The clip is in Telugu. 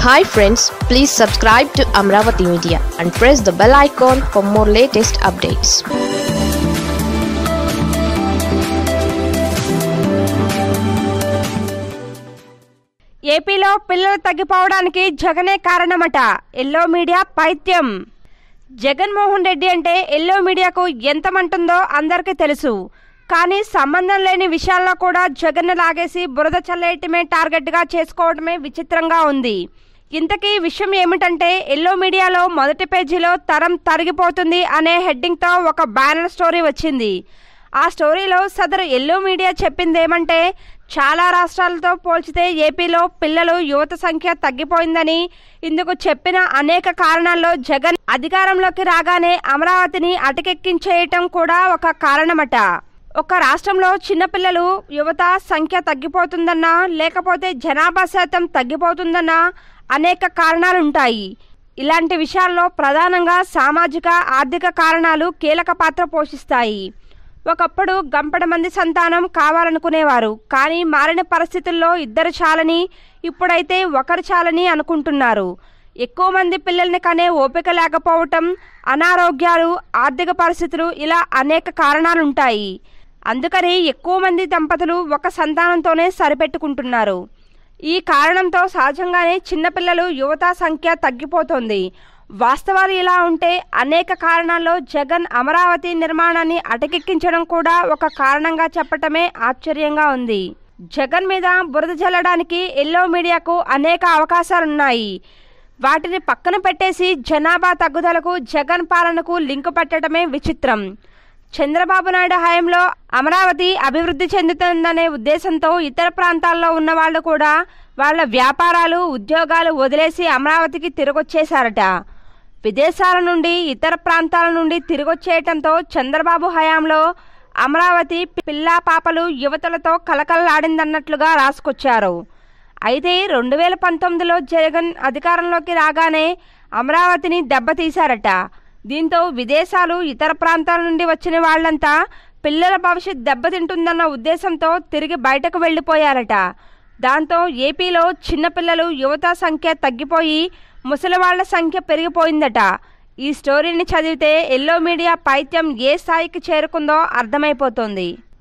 hi friends please subscribe to Amaravati media and press the bell icon for more latest updates ఏపీలో పిల్లలు తగ్గిపోవడానికి జగనే కారణమట ఎల్లో మీడియా పైత్యం జగన్మోహన్ రెడ్డి అంటే ఎల్లో మీడియాకు ఎంత మంటుందో అందరికీ తెలుసు కానీ సంబంధం లేని విషయాల్లో కూడా జగన్ను లాగేసి బురద చల్లేయటమే టార్గెట్గా చేసుకోవడమే విచిత్రంగా ఉంది ఇంతకీ విషయం ఏమిటంటే ఎల్లో మీడియాలో మొదటి పేజీలో తరం తరిగిపోతుంది అనే హెడ్డింగ్తో ఒక బ్యానర్ స్టోరీ వచ్చింది ఆ స్టోరీలో సదరు ఎల్లో మీడియా చెప్పిందేమంటే చాలా రాష్ట్రాలతో పోల్చితే ఏపీలో పిల్లలు యువత సంఖ్య తగ్గిపోయిందని ఇందుకు చెప్పిన అనేక కారణాల్లో జగన్ అధికారంలోకి రాగానే అమరావతిని అటకెక్కించేయటం కూడా ఒక కారణమట ఒక రాష్ట్రంలో చిన్నపిల్లలు యువత సంఖ్య తగ్గిపోతుందన్నా లేకపోతే జనాభా శాతం తగ్గిపోతుందన్నా అనేక కారణాలుంటాయి ఇలాంటి విషయాల్లో ప్రధానంగా సామాజిక ఆర్థిక కారణాలు కీలక పాత్ర పోషిస్తాయి ఒకప్పుడు గంపడ మంది సంతానం కావాలనుకునేవారు కానీ మారిన పరిస్థితుల్లో ఇద్దరు చాలని ఇప్పుడైతే ఒకరు చాలని అనుకుంటున్నారు ఎక్కువ మంది పిల్లల్ని కనే ఓపిక లేకపోవటం అనారోగ్యాలు ఆర్థిక పరిస్థితులు ఇలా అనేక కారణాలుంటాయి అందుకని ఎక్కువ మంది దంపతులు ఒక సంతానంతోనే సరిపెట్టుకుంటున్నారు ఈ కారణంతో సహజంగానే చిన్నపిల్లలు యువత సంఖ్య తగ్గిపోతోంది వాస్తవాలు ఇలా ఉంటే అనేక కారణాల్లో జగన్ అమరావతి నిర్మాణాన్ని అటకెక్కించడం కూడా ఒక కారణంగా చెప్పటమే ఆశ్చర్యంగా ఉంది జగన్ మీద బురద జల్లడానికి ఎల్లో మీడియాకు అనేక అవకాశాలున్నాయి వాటిని పక్కన పెట్టేసి జనాభా తగ్గుదలకు జగన్ పాలనకు లింకు పెట్టడమే విచిత్రం చంద్రబాబు నాయుడు హయాంలో అమరావతి అభివృద్ధి చెందుతుందనే ఉద్దేశంతో ఇతర ప్రాంతాల్లో ఉన్న వాళ్ళు కూడా వాళ్ళ వ్యాపారాలు ఉద్యోగాలు వదిలేసి అమరావతికి తిరిగొచ్చేశారట విదేశాల నుండి ఇతర ప్రాంతాల నుండి తిరిగొచ్చేయటంతో చంద్రబాబు హయాంలో అమరావతి పిల్లా పాపలు యువతలతో కలకలలాడిందన్నట్లుగా రాసుకొచ్చారు అయితే రెండు వేల పంతొమ్మిదిలో జగన్ అధికారంలోకి రాగానే అమరావతిని దెబ్బతీశారట దీంతో విదేశాలు ఇతర ప్రాంతాల నుండి వచ్చిన వాళ్ళంతా పిల్లల భవిష్యత్ దెబ్బతింటుందన్న ఉద్దేశంతో తిరిగి బయటకు వెళ్ళిపోయారట దాంతో ఏపీలో చిన్నపిల్లలు యువత సంఖ్య తగ్గిపోయి ముసలివాళ్ల సంఖ్య పెరిగిపోయిందట ఈ స్టోరీని చదివితే ఎల్లో మీడియా పైత్యం ఏ స్థాయికి చేరుకుందో అర్థమైపోతుంది